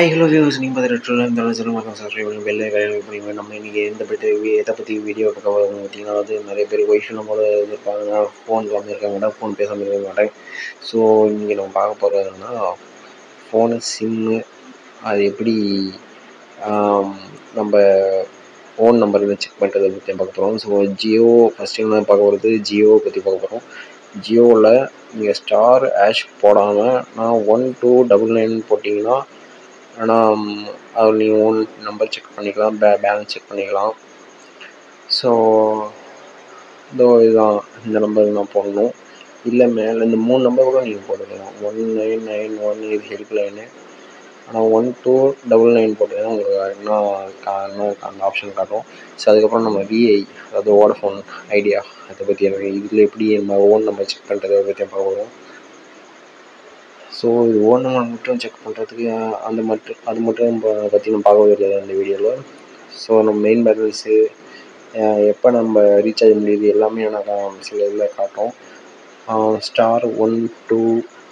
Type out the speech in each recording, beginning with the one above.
hi hello views நீங்கள் பார்த்துட்டு இருந்தாலும் சொல்லுங்க மக்கள் சப்ஸ்கிரைப் பண்ணி பெல்லை கல்யாணம் பண்ணி நம்ம இன்றைக்கி எந்த பற்றி எதை பற்றி வீடியோ கவர் பார்த்தீங்கன்னா வந்து நிறைய பேர் ஒய்ஃபெல்லாம் போல இருப்பாங்க ஃபோன் இல்லாமல் இருக்க மாட்டேன் ஃபோன் பேசாமல் இருக்க மாட்டேன் ஸோ இன்றைக்கி நம்ம பார்க்க போகிறதுனா ஃபோனு சிம்மு அது எப்படி ஆம், நம்ம ஃபோன் நம்பர் செக் பண்ணுறதை பற்றி பார்க்க போகிறோம் ஸோ ஜியோ ஃபஸ்ட்டு என்ன பார்க்க போகிறது ஜியோவை பற்றி பார்க்க போகிறோம் ஜியோவில் நீங்கள் ஸ்டார் ஆஷ் போடாமல் நான் ஒன் டூ டபுள் நைன் போட்டிங்கன்னா ஆனால் அதில் நீங்கள் ஓன் நம்பர் செக் பண்ணிக்கலாம் பே பேலன்ஸ் செக் பண்ணிக்கலாம் ஸோ இதோ இதுதான் இந்த நம்பர் நான் போடணும் இல்லை மேலே இந்த மூணு நம்பர் கூட நீங்கள் போட்டுக்கலாம் ஒன் நைன் நைன் ஒன் இது ஹெல்ப் லைனு ஆனால் ஒன் டூ டபுள் நைன் போட்டிங்கன்னா உங்களுக்கு இன்னும் கா- இன்னும் அந்த ஆப்ஷன் காட்டும் ஸோ அதுக்கப்புறம் நம்ம விஐ அதாவது வோடஃபோன் ஐடியா அதை பற்றி எனக்கு இதில் எப்படி நம்ம ஓன் நம்பர் செக் பண்ணுறது அதை பற்றி பார்க்க போகிறோம் ஸோ இது ஓன் நம்பர் மட்டும் செக் பண்ணுறதுக்கு அந்த மட்டும் அது மட்டும் ப- பற்றி நம்ம பார்க்கவே இல்லை இந்த வீடியோவில் ஸோ நம்ம மெயின் பேலன்ஸு எப்போ நம்ம ரீசார்ஜ் முடியுது எல்லாமே எனக்கு சில இதில் காட்டும் ஸ்டார் ஒன் டூ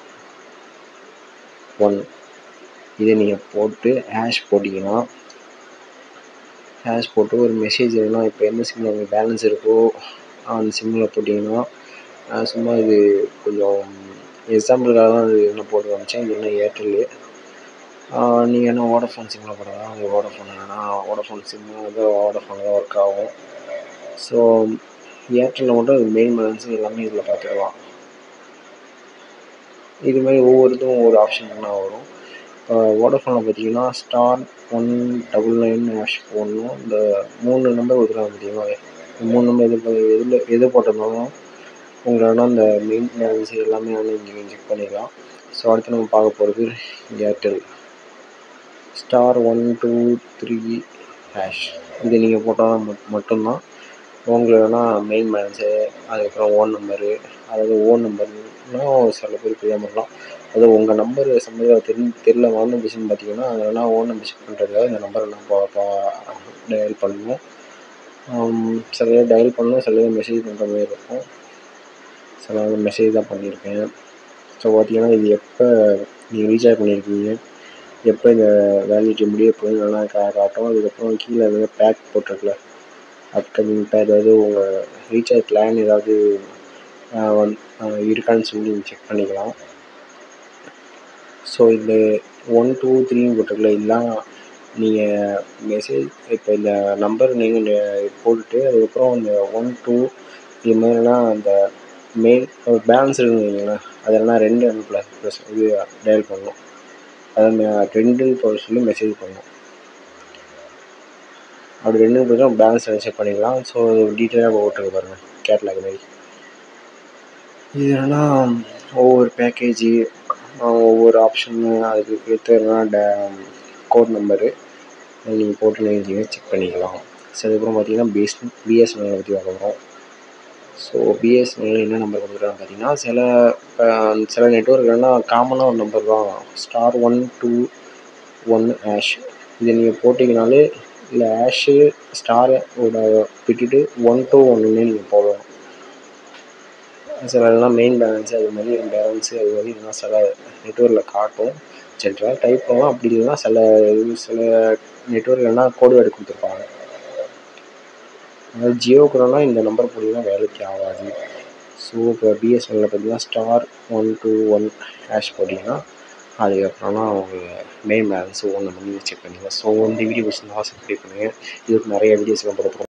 ஒன் இதை நீங்கள் போட்டு ஹேஷ் போட்டிங்கன்னா ஹேஷ் போட்டு ஒரு மெசேஜ் எதுனா இப்போ எந்த சிம்மில் உங்களுக்கு பேலன்ஸ் இருக்கோ அந்த சிம்மில் போட்டிங்கன்னா நான் சும்மா இது கொஞ்சம் எக்ஸாம்பிளுக்காக தான் இது என்ன போட்டு காமிச்சேன் இது என்ன ஏர்டெல்லு நீங்கள் என்ன வோடஃபோன் சிம்மில் போடுறதா அது வோடஃபோன் வேணா வோடஃபோன் சிம்மு வந்து வோடஃபோன் தான் ஒர்க் ஆகும் ஸோ ஏர்டெல்லில் மட்டும் மெயின் பேலன்ஸ் எல்லாமே இதில் பார்த்துக்கலாம் இது மாதிரி ஒவ்வொருத்தும் ஒவ்வொரு ஆப்ஷன் என்ன வரும் வோடஃபோனில் பார்த்தீங்கன்னா star one double nine hash போடணும் இந்த மூணு நம்பர் கொடுத்துருக்காங்க பார்த்தீங்களா இந்த மூணு நம்பர் எது போ- எதில் எது போட்டிருந்தாலும் உங்களோட அந்த மெயின் பேலன்ஸ் எல்லாமே வந்து நீங்கள் செக் பண்ணிக்கலாம் ஸோ அடுத்து நம்ம பார்க்க போகிறது Airtel star one two three hash இது நீங்கள் போட்டால் மட்டும்தான் உங்களோட மெயின் பேலன்ஸு அதுக்கப்புறம் ஓன் நம்பரு அதாவது ஓன் நம்பர்னா சில பேர் தெரியாமல் இருக்கலாம் அது உங்கள் நம்பர் சம்மந்தம் தெரி தெரியல மறந்துச்சுன்னு பார்த்தீங்கன்னா அதெல்லாம் ஓன் நம்பர் செக் பண்ணுறதுக்காக இந்த நம்பரை நம்ம டயல் பண்ணுவோம் ஆம், சில பேர் டயல் பண்ணணும் சில பேர் மெசேஜ் பண்ணுற மாதிரி இருக்கும் சில பேர் மெசேஜ் தான் பண்ணியிருக்கேன் ஸோ பார்த்தீங்கன்னா இது எப்போ நீங்கள் ரீசார்ஜ் பண்ணியிருக்கீங்க எப்போ இந்த வேலிடிட்டி முடிய போகுது நல்லா கா காட்டும் அதுக்கப்புறம் கீழே வந்து பேக் போட்டிருக்குல அப்கமிங் பேக் அதாவது உங்கள் ரீசார்ஜ் பிளான் ஏதாவது ஆஹ் வந்து ஆஹ் இருக்கான்னு சொல்லி நீங்கள் செக் பண்ணிக்கலாம் ஸோ இந்த ஒன் டூ த்ரீன்னு போட்டிருக்குல இதெல்லாம் நீங்கள் மெசேஜ் இப்போ இந்த நம்பர் நீங்கள் போட்டுட்டு அதுக்கப்புறம் இந்த ஒன் டூ இது மாதிரிலாம் அந்த மெயின் பேலன்ஸ் இருக்குன்னு வைங்களேன் அதெல்லாம் ரெண்டு அனுப்பல ப்ளஸ் இது டயல் பண்ணணும் அதாவது ரெண்டுன்னு போட சொல்லி மெசேஜ் பண்ணணும் அப்படி ரெண்டு போய் பேலன்ஸ் செக் பண்ணிக்கலாம் ஸோ டீட்டெயிலாக போட்டுருக்கு பாருங்கள் கேட்லாக் மாதிரி இது என்னன்னா ஒவ்வொரு பேக்கேஜி ஒவ்வொரு ஆப்ஷனு அதுக்கு ஏற்ற கோட் நம்பரு நீங்கள் போட்டு நீங்கள் செக் பண்ணிக்கலாம் ஸோ அதுக்கப்புறம் பார்த்தீங்கன்னா பிஎஸ் பிஎஸ்என்எல் பற்றி பார்க்க போகிறோம் ஸோ பிஎஸ்என்எல் என்ன நம்பர் கொடுக்குறாங்க பார்த்தீங்கன்னா சில அஹ், சில நெட்ஒர்க்னா காமனாக ஒரு நம்பர் தான் star one two one hash இதை நீங்கள் போட்டிங்கனாலே இல்லை ஹேஷு ஸ்டாரை விட்டுட்டு ஒன் டூ ஒன்றுன்னு நீங்கள் போடலாம் சில இதெல்லாம் மெயின் பேலன்ஸு அது மாதிரி பேலன்ஸு அது மாதிரி இதெல்லாம் சில நெட்ஒர்க்கில் காட்டும் ஜென்ரலாக டைப் பண்ணலாம் அப்படி இல்லைன்னா சில இது சில நெட்ஒர்க்லனா கோடு வேர்டு கொடுத்துருப்பாங்க அதாவது ஜியோக்குறனா இந்த நம்பர் போட்டிங்கன்னா வேலைக்கு ஆகாது ஸோ இப்போ பிஎஸ்என்எல்ல பார்த்தீங்கன்னா star one two one hash போட்டிங்கன்னா அதுக்கப்புறம்னா அவங்க மெயின் பேலன்ஸ் ஒன்று பண்ணி செக் பண்ணிக்கலாம் ஸோ இந்த வீடியோ பிடிச்சிருந்தா சப்ஸ்கிரைப் பண்ணுங்கள் இதுக்கு நிறைய வீடியோஸ்லாம் போட போகிறோம்